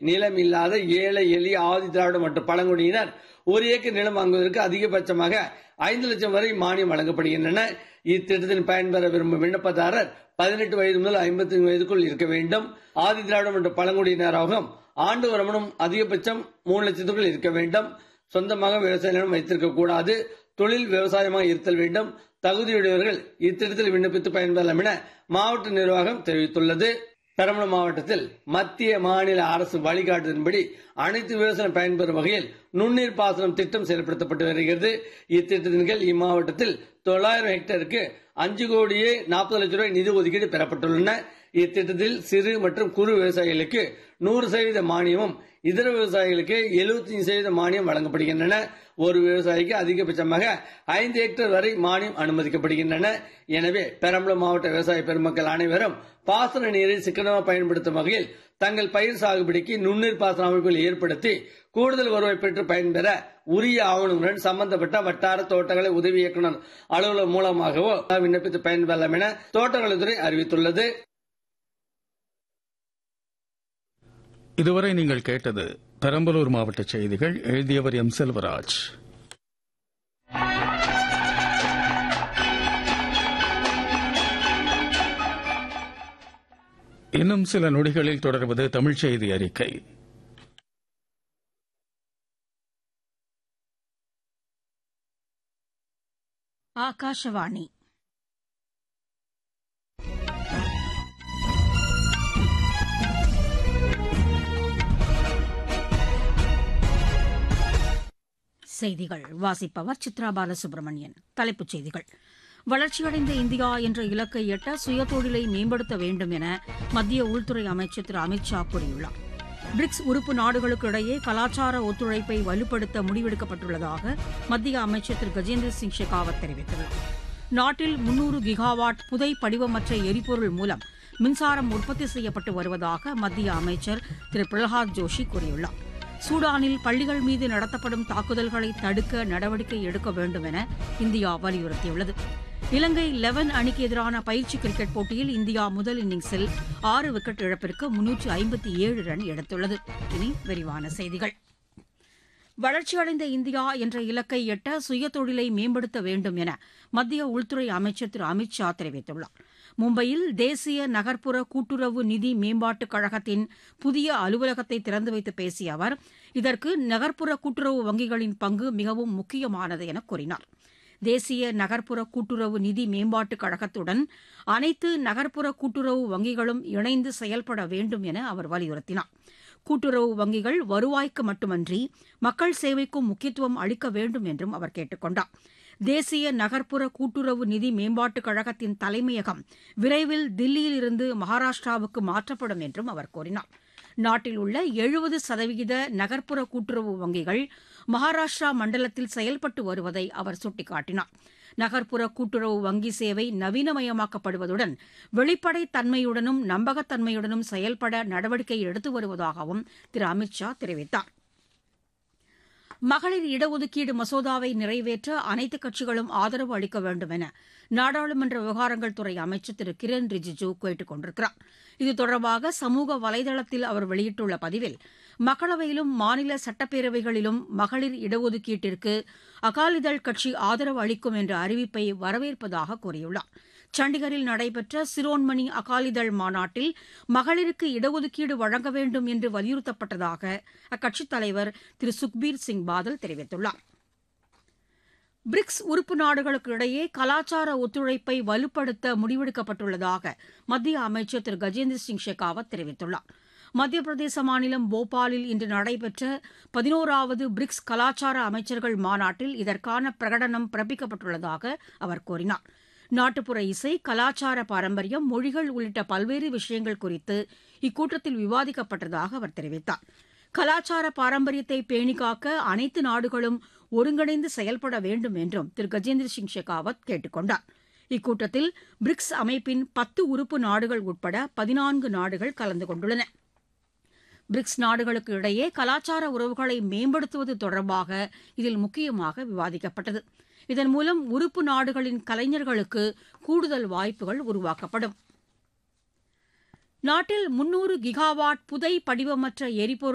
நிலம் இல்லாத ஏழை எளிய ஆதி திராவிட மற்றும் பழங்குடியினர் ஒரு ஏக்கர் நிலம் வாங்குவதற்கு அதிகபட்சமாக ஐந்து லட்சம் வரை மானியம் வழங்கப்படுகின்றன இத்திட்டத்தில் பயன்பெற விரும்பும் விண்ணப்பதாரர் பதினெட்டு வயது முதல் ஐம்பத்தி வயதுக்குள் இருக்க வேண்டும் ஆதி திராவிட மற்றும் பழங்குடியினராகவும் ஆண்டு வருமானம் அதிகபட்சம் மூணு லட்சத்துக்குள் இருக்க வேண்டும் சொந்தமாக விவசாய நிலம் வைத்திருக்க கூடாது தொழில் விவசாயமாக இருத்தல் வேண்டும் தகுதியுடையவர்கள் இத்திட்டத்தில் விண்ணப்பித்து பயன்பெறலாம் என மாவட்ட நிர்வாகம் தெரிவித்துள்ளது பெரம்பலூர் மாவட்டத்தில் மத்திய மாநில அரசு வழிகாட்டுதலின்படி அனைத்து விவசாயம் பயன்பெறும் வகையில் நுண்ணீர் பாசனம் திட்டம் செயல்படுத்தப்பட்டு வருகிறது இத்திட்டத்தின் கீழ் இம்மாவட்டத்தில் தொள்ளாயிரம் ஹெக்டேருக்கு அஞ்சு கோடியே நாற்பது லட்சம் ரூபாய் நிதி ஒதுக்கீடு பெறப்பட்டுள்ளன இத்திட்டத்தில் சிறு மற்றும் குறு விவசாயிகளுக்கு நூறு சதவீத மானியமும் இதர விவசாயிகளுக்கு எழுபத்தி சதவீத மானியம் வழங்கப்படுகின்றன ஒரு விவசாயிக்கு அதிகபட்சமாக ஐந்து ஹெக்டேர் வரை மானியம் அனுமதிக்கப்படுகின்றன எனவே பெரம்பலூர் மாவட்ட விவசாய பெருமக்கள் அனைவரும் பாசன நீரை சிக்கனமாக பயன்படுத்தும் வகையில் தங்கள் பயிர் சாகுபடிக்கு நுண்ணீர் பாசன அமைப்புகள் ஏற்படுத்தி கூடுதல் வருவாய் பெற்று பயன்பெற உரிய ஆவணங்களுடன் சம்பந்தப்பட்ட வட்டார தோட்டக்கலை உதவி இயக்குநர் அலுவலகம் மூலமாகவோ விண்ணப்பித்து பயன்பெறலாம் என தோட்டக்கலைத்துறை அறிவித்துள்ளது இதுவரை நீங்கள் கேட்டது பெரம்பலூர் மாவட்ட செய்திகள் எழுதியவர் எம் செல்வராஜ் இன்னும் சில நொடிகளில் தொடர்வது தமிழ் செய்தி அறிக்கை ಆಕಾಶವಾಣಿ செய்திகள் வாசிப்பவர் சித்ரா பாலசுப்ரமணியன் தலைப்புச் செய்திகள் வளர்ச்சியடைந்த இந்தியா என்ற இலக்கை எட்ட சுயதொழிலை மேம்படுத்த வேண்டும் என மத்திய உள்துறை அமைச்சர் திரு அமித் ஷா கூறியுள்ளார் பிரிக்ஸ் உறுப்பு நாடுகளுக்கு இடையே கலாச்சார ஒத்துழைப்பை வலுப்படுத்த முடிவெடுக்கப்பட்டுள்ளதாக மத்திய அமைச்சர் திரு கஜேந்திர சிங் ஷெகாவத் தெரிவித்துள்ளார் நாட்டில் முன்னூறு கிகாவாட் புதை படிவமற்ற எரிபொருள் மூலம் மின்சாரம் உற்பத்தி செய்யப்பட்டு வருவதாக மத்திய அமைச்சர் திரு பிரகலாத் ஜோஷி கூறியுள்ளார் சூடானில் பள்ளிகள் மீது நடத்தப்படும் தாக்குதல்களை தடுக்க நடவடிக்கை எடுக்க வேண்டும் என இந்தியா வலியுறுத்தியுள்ளது இலங்கை லெவன் அணிக்கு எதிரான பயிற்சி கிரிக்கெட் போட்டியில் இந்தியா முதல் இன்னிங்ஸில் ஆறு விக்கெட் இழப்பிற்கு முன்னூற்று ஐம்பத்தி ஏழு ரன் எடுத்துள்ளது இனி விரிவான செய்திகள் வளர்ச்சியடைந்த இந்தியா என்ற இலக்கை எட்ட சுயதொழிலை மேம்படுத்த வேண்டும் என மத்திய உள்துறை அமைச்சர் திரு அமித் ஷா தெரிவித்துள்ளார் மும்பையில் தேசிய நகர்ப்புற கூட்டுறவு நிதி மேம்பாட்டுக் கழகத்தின் புதிய அலுவலகத்தை திறந்து வைத்து பேசிய அவர் இதற்கு நகர்ப்புற கூட்டுறவு வங்கிகளின் பங்கு மிகவும் முக்கியமானது என கூறினார் தேசிய நகர்ப்புற கூட்டுறவு நிதி மேம்பாட்டுக் கழகத்துடன் அனைத்து நகர்ப்புற கூட்டுறவு வங்கிகளும் இணைந்து செயல்பட வேண்டும் என அவர் வலியுறுத்தினார் கூட்டுறவு வங்கிகள் வருவாய்க்கு மட்டுமன்றி மக்கள் சேவைக்கும் முக்கியத்துவம் அளிக்க வேண்டும் என்றும் அவர் கேட்டுக் கொண்டார் தேசிய நகர்ப்புற கூட்டுறவு நிதி மேம்பாட்டுக் கழகத்தின் தலைமையகம் விரைவில் தில்லியிலிருந்து மகாராஷ்டிராவுக்கு மாற்றப்படும் என்றும் அவர் கூறினார் நாட்டில் உள்ள எழுபது சதவிகித நகர்ப்புற கூட்டுறவு வங்கிகள் மகாராஷ்டிரா மண்டலத்தில் செயல்பட்டு வருவதை அவர் சுட்டிக்காட்டினார் நகர்ப்புற கூட்டுறவு வங்கி சேவை நவீனமயமாக்கப்படுவதுடன் வெளிப்படைத் தன்மையுடனும் நம்பகத்தன்மையுடனும் செயல்பட நடவடிக்கை எடுத்து வருவதாகவும் திரு அமித் ஷா தெரிவித்தார் மகளிர் இடஒதுக்கீடு மசோதாவை நிறைவேற்ற அனைத்துக் கட்சிகளும் ஆதரவு அளிக்க வேண்டும் என நாடாளுமன்ற விவகாரங்கள் துறை அமைச்சர் திரு கிரண் ரிஜிஜூ கேட்டுக் கொண்டிருக்கிறார் இது தொடர்பாக சமூக வலைதளத்தில் அவர் வெளியிட்டுள்ள பதிவில் மக்களவையிலும் மாநில சட்டப்பேரவைகளிலும் மகளிர் இடஒதுக்கீட்டிற்கு அகாலிதள் கட்சி ஆதரவு அளிக்கும் என்ற அறிவிப்பை வரவேற்பதாக கூறியுள்ளார் சண்டிகரில் நடைபெற்ற சிரோன்மணி அகாலிதள் மாநாட்டில் மகளிருக்கு இடஒதுக்கீடு வழங்க வேண்டும் என்று வலியுறுத்தப்பட்டதாக அக்கட்சித் தலைவர் திரு சுக்பீர் சிங் பாதல் தெரிவித்துள்ளார் பிரிக்ஸ் உறுப்பு நாடுகளுக்கு இடையே கலாச்சார ஒத்துழைப்பை வலுப்படுத்த முடிவெடுக்கப்பட்டுள்ளதாக மத்திய அமைச்சர் திரு கஜேந்திர சிங் ஷெகாவத் தெரிவித்துள்ளார் மத்திய பிரதேச மாநிலம் போபாலில் இன்று நடைபெற்ற பதினோராவது பிரிக்ஸ் கலாச்சார அமைச்சர்கள் மாநாட்டில் இதற்கான பிரகடனம் பிறப்பிக்கப்பட்டுள்ளதாக அவர் கூறினார் நாட்டுப்புற இசை கலாச்சார பாரம்பரியம் மொழிகள் உள்ளிட்ட பல்வேறு விஷயங்கள் குறித்து இக்கூட்டத்தில் விவாதிக்கப்பட்டதாக அவர் தெரிவித்தார் கலாச்சார பாரம்பரியத்தை பேணிக்காக்க அனைத்து நாடுகளும் ஒருங்கிணைந்து செயல்பட வேண்டும் என்றும் திரு கஜேந்திர சிங் ஷெகாவத் கேட்டுக் கொண்டார் இக்கூட்டத்தில் பிரிக்ஸ் அமைப்பின் பத்து உறுப்பு நாடுகள் உட்பட பதினான்கு நாடுகள் கலந்து கொண்டுள்ளன பிரிக்ஸ் நாடுகளுக்கு இடையே கலாச்சார உறவுகளை மேம்படுத்துவது தொடர்பாக இதில் முக்கியமாக விவாதிக்கப்பட்டது இதன் மூலம் உறுப்பு நாடுகளின் கலைஞர்களுக்கு கூடுதல் வாய்ப்புகள் உருவாக்கப்படும் நாட்டில் முன்னூறு கிகாவாட் புதை படிவமற்ற எரிபொருள்